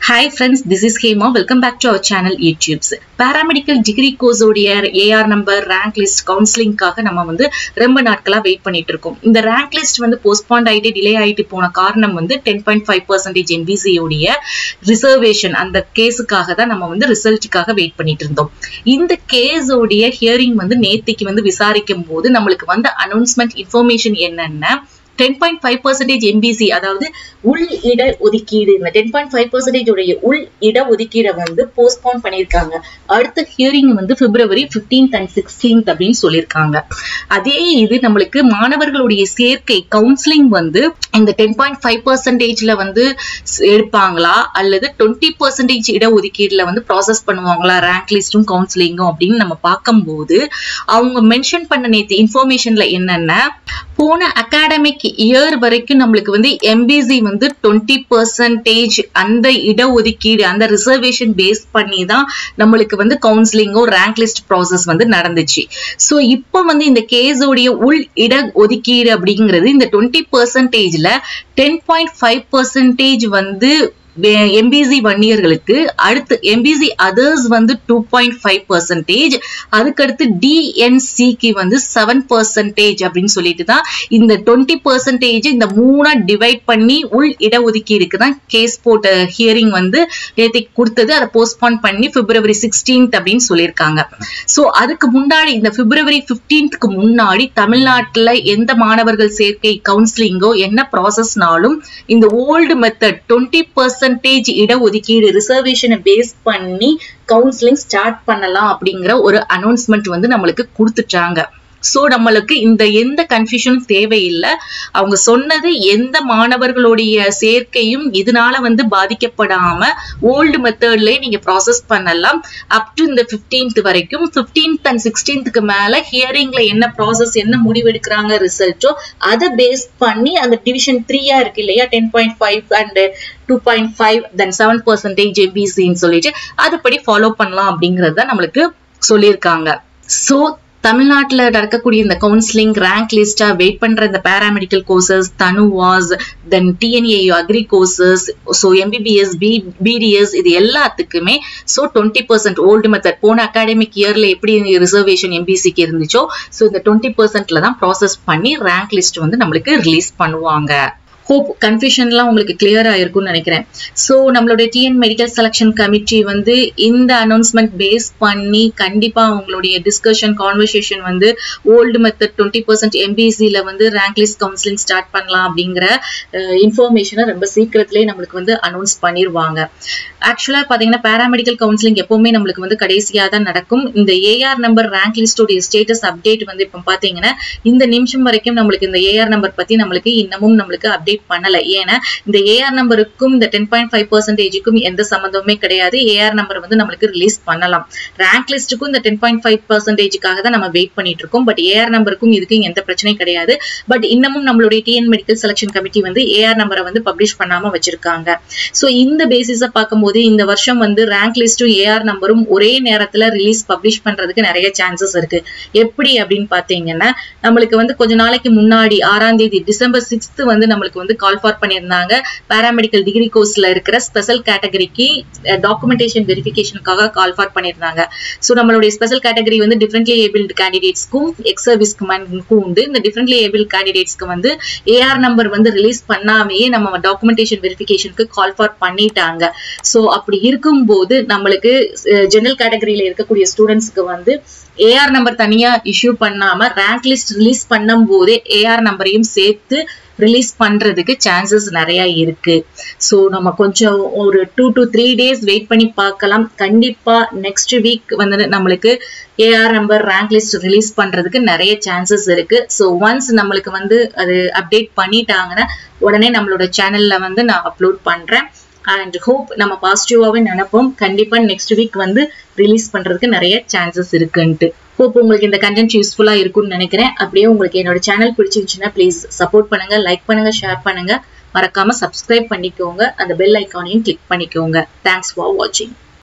hi friends this is Hema welcome back to our channel YouTube's paramedical degree course உடைய AR number rank list கவுன்சிலிங்காக நம்ம வந்து ரொம்ப நாட்களா வெயிட் பண்ணிட்டு இருக்கோம் இந்த ரேங்க் லிஸ்ட் வந்து போஸ்ட்பாண்ட் ஆயிட்டு டிலே ஆயிட்டு போன காரணம் வந்து ten point five percentage MBC உடைய ரிசர்வேஷன் அந்த கேஸுக்காக தான் நம்ம வந்து ரிசல்ட்டுக்காக வெயிட் பண்ணிட்டு இருந்தோம் இந்த கேஸ் உடைய ஹியரிங் வந்து நேத்திக்கு வந்து விசாரிக்கும் போது நம்மளுக்கு வந்து அனௌன்ஸ்மெண்ட் இன்ஃபர்மேஷன் என்னன்னா ten point five percentage MBC அதாவது உள் இட ஒதுக்கீடு இந்த டென் பாயிண்ட் ஃபைவ் பர்சன்டேஜ் உடைய உள் இட ஒதுக்கீடை வந்து போஸ்ட்போன் பண்ணியிருக்காங்க அடுத்த ஹியரிங் வந்து பிப்ரவரி பிப்டீன்த் அண்ட் சிக்ஸ்டீன்த் அப்படின்னு சொல்லியிருக்காங்க அதே இது நம்மளுக்கு மாணவர்களுடைய சேர்க்கை கவுன்சிலிங் வந்து இந்த டென் பாயிண்ட் ஃபைவ் பர்சன்டேஜ்ல வந்து எடுப்பாங்களா அல்லது டுவெண்ட்டி பர்சன்டேஜ் இட ஒதுக்கீடுல வந்து ப்ராசஸ் பண்ணுவாங்களா ரேங்க் லிஸ்டும் கவுன்சிலிங்கும் அப்படின்னு நம்ம பார்க்கும்போது அவங்க மென்ஷன் பண்ண நேற்று இன்ஃபர்மேஷன்ல என்னன்னா போன அகாடமிக் இயர் வரைக்கும் நம்மளுக்கு வந்து எம்பிசி வந்து டுவெண்ட்டி பர்சன்டேஜ் அந்த இடஒதுக்கீடு அந்த ரிசர்வேஷன் பேஸ் பண்ணி தான் நம்மளுக்கு வந்து கவுன்சிலிங்கோ ரேங்க் லிஸ்ட் ப்ராசஸ் வந்து நடந்துச்சு ஸோ இப்போ வந்து இந்த கேஸோடைய உள் இட ஒதுக்கீடு அப்படிங்கிறது இந்த டுவெண்ட்டி பர்சன்டேஜ்ல டென் பாயிண்ட் ஃபைவ் பர்சன்டேஜ் வந்து எம்பிசி வன்னியர்களுக்கு அடுத்து எம்பிசி அதர்ஸ் வந்து டூ பாயிண்ட் ஃபைவ் பர்சன்டேஜ் அதுக்கடுத்து டிஎன்சிக்கு வந்து செவன் பர்சன்டேஜ் அப்படின்னு சொல்லிட்டு தான் இந்த டுவெண்ட்டி பர்சன்டேஜ் இந்த மூணா டிவைட் பண்ணி உள் இடஒதுக்கீடுக்கு தான் கேஸ் போட்ட ஹியரிங் வந்து நேற்று கொடுத்தது அதை போஸ்ட்பான் பண்ணி பிப்ரவரி சிக்ஸ்டீன்த் அப்படின்னு சொல்லியிருக்காங்க ஸோ அதுக்கு முன்னாடி இந்த பிப்ரவரி பிப்டீன்த்க்கு முன்னாடி தமிழ்நாட்டில் எந்த மாணவர்கள் சேர்க்கை கவுன்சிலிங்கோ என்ன ப்ராசஸ்னாலும் இந்த ஓல்டு மெத்தட் டுவெண்ட்டி பர்சன்டேஜ் இடஒதுக்கீடு ரிசர்வேஷனை பேஸ் பண்ணி கவுன்சிலிங் ஸ்டார்ட் பண்ணலாம் அப்படிங்கிற ஒரு அனௌன்ஸ்மெண்ட் வந்து நம்மளுக்கு கொடுத்துட்டாங்க ஸோ நம்மளுக்கு இந்த எந்த கன்ஃபியூஷனும் தேவையில்லை அவங்க சொன்னது எந்த மாணவர்களுடைய சேர்க்கையும் இதனால வந்து பாதிக்கப்படாம ஓல்டு மெத்தட்லயே நீங்க ப்ராசஸ் பண்ணலாம் அப் டு இந்த பிப்டீன்த் வரைக்கும் பிப்டீன்த் அண்ட் சிக்ஸ்டீன்த்துக்கு மேல ஹியரிங்ல என்ன ப்ராசஸ் என்ன முடிவெடுக்கிறாங்க ரிசல்ட்டோ அதை பேஸ் பண்ணி அந்த டிவிஷன் த்ரீயா இருக்கு இல்லையா ten point five and two point five then seven percentage எபிசின்னு சொல்லிட்டு அதுபடி ஃபாலோ பண்ணலாம் அப்படிங்கறத நம்மளுக்கு சொல்லியிருக்காங்க ஸோ தமிழ்நாட்டில் நடக்கக்கூடிய இந்த கவுன்சிலிங் ரேங்க் லிஸ்டா வெயிட் பண்ற இந்த paramedical courses TANUVAS then TNAU agri courses so MBBS B BDS இது எல்லாத்துக்குமே so twenty percent old method போன அகாடமிக் இயர்ல எப்படி ரிசர்வேஷன் எம்பிசிக்கு இருந்துச்சோ ஸோ இந்த டுவெண்ட்டி பர்சன்ட்ல தான் ப்ராசஸ் பண்ணி ரேங்க் லிஸ்ட் வந்து நம்மளுக்கு ரிலீஸ் பண்ணுவாங்க ஹோப் கன்ஃபியூஷன்லாம் உங்களுக்கு கிளியர் ஆயிருக்கும்னு நினைக்கிறேன் ஸோ நம்மளுடைய டிஎன் மெடிக்கல் செலெக்ஷன் கமிட்டி வந்து இந்த அனௌன்ஸ்மெண்ட் பேஸ் பண்ணி கண்டிப்பாக அவங்களுடைய டிஸ்கஷன் கான்வர்சேஷன் வந்து ஓல்டு மெத்தட் டுவெண்ட்டி பர்சன்ட் எம்பிசியில் வந்து ரேங்க் லிஸ்ட் கவுன்சிலிங் ஸ்டார்ட் பண்ணலாம் அப்படிங்கிற இன்ஃபர்மேஷனை ரொம்ப சீக்கிரத்திலே நம்மளுக்கு வந்து அனௌன்ஸ் பண்ணிடுவாங்க ஆக்சுவலாக பார்த்தீங்கன்னா பேராமெடிக்கல் கவுன்சிலிங் எப்பவுமே நம்மளுக்கு வந்து கடைசியாக தான் நடக்கும் இந்த ஏஆர் நம்பர் ரேங்க் லிஸ்டோடைய ஸ்டேட்டஸ் அப்டேட் வந்து இப்போ பார்த்தீங்கன்னா இந்த நிமிஷம் வரைக்கும் நம்மளுக்கு இந்த ஏஆர் நம்பர் பற்றி நம்மளுக்கு இன்னமும் நம்மளுக்கு அப்டேட் பண்ணல ஏன்னா இந்த ஏஆர் நம்பருக்கும் இந்த டென் பாயிண்ட் ஃபைவ் பர்சன்டேஜுக்கும் எந்த சம்மந்தமுமே கிடையாது ஏஆர் நம்பர் வந்து நம்மளுக்கு ரிலீஸ் பண்ணலாம் ரேங்க் லிஸ்ட்டுக்கும் இந்த டென் பாயிண்ட் ஃபைவ் பர்சன்டேஜுக்காக தான் நம்ம வெயிட் பண்ணிட்டு இருக்கோம் பட் ஏஆர் நம்பருக்கும் இதுக்கும் எந்த பிரச்சனையும் கிடையாது பட் இன்னமும் நம்மளுடைய டிஎன் மெடிக்கல் செலக்ஷன் கமிட்டி வந்து ஏஆர் நம்பரை வந்து பப்ளிஷ் பண்ணாம வச்சிருக்காங்க ஸோ இந்த பேசிஸை பார்க்கும்போது இந்த வருஷம் வந்து ரேங்க் லிஸ்ட்டும் ஏஆர் நம்பரும் ஒரே நேரத்துல ரிலீஸ் பப்ளிஷ் பண்றதுக்கு நிறைய சான்சஸ் இருக்கு எப்படி அப்படின்னு பாத்தீங்கன்னா நம்மளுக்கு வந்து கொஞ்ச நாளைக்கு முன்னாடி ஆறாம் தேதி டிசம்பர் சிக்ஸ்த் வந்து நம்மளுக்கு வந்து கால் ஃபார் பண்ணியிருந்தாங்க பேராமெடிக்கல் டிகிரி கோர்ஸ்ல இருக்கிற ஸ்பெஷல் கேட்டகரிக்கு டாக்குமெண்டேஷன் வெரிஃபிகேஷனுக்காக கால் ஃபார் பண்ணியிருந்தாங்க ஸோ நம்மளுடைய ஸ்பெஷல் கேட்டகரி வந்து டிஃப்ரெண்ட்லி ஏபிள்டு கேண்டிடேட்ஸ்க்கும் எக்ஸ் சர்வீஸ்க்கும் உண்டு இந்த டிஃப்ரெண்ட்லி ஏபிள் கேண்டிடேட்ஸ்க்கு வந்து ஏஆர் நம்பர் வந்து ரிலீஸ் பண்ணாமையே நம்ம டாக்குமெண்டேஷன் வெரிஃபிகேஷனுக்கு கால் ஃபார் பண்ணிட்டாங்க ஸோ அப்படி இருக்கும்போது நம்மளுக்கு ஜெனரல் கேட்டகரியில இருக்கக்கூடிய ஸ்டூடெண்ட்ஸ்க்கு வந்து ஏஆர் நம்பர் தனியா இஷ்யூ பண்ணாம ரேங்க் லிஸ்ட் ரிலீஸ் பண்ணும் போதே ஏஆர் நம்பரையும் சேர்த்து ரிலீஸ் பண்றதுக்கு சான்சஸ் நிறைய இருக்கு ஸோ நம்ம கொஞ்சம் ஒரு two to three days wait பண்ணி பார்க்கலாம் கண்டிப்பா நெக்ஸ்ட் வீக் வந்து நம்மளுக்கு AR number rank list release பண்றதுக்கு நிறைய சான்சஸ் இருக்கு ஸோ ஒன்ஸ் நம்மளுக்கு வந்து அது அப்டேட் பண்ணிட்டாங்கன்னா உடனே நம்மளோட சேனல்ல வந்து நான் அப்லோட் பண்றேன் அண்ட் ஹோப் நம்ம பாசிட்டிவாகவே நினைப்போம் கண்டிப்பாக நெக்ஸ்ட் வீக் வந்து ரிலீஸ் பண்ணுறதுக்கு நிறைய சான்சஸ் இருக்குன்ட்டு ஹோப் உங்களுக்கு இந்த கண்டென்ட் யூஸ்ஃபுல்லாக இருக்கும்னு நினைக்கிறேன் அப்படியே உங்களுக்கு என்னோட சேனல் பிடிச்சிருந்துச்சுன்னா ப்ளீஸ் சப்போர்ட் பண்ணுங்க லைக் பண்ணுங்க ஷேர் பண்ணுங்க மறக்காம சப்ஸ்கிரைப் பண்ணிக்கோங்க அந்த பெல் ஐக்கானையும் கிளிக் பண்ணிக்கோங்க தேங்க்ஸ் ஃபார் வாட்சிங்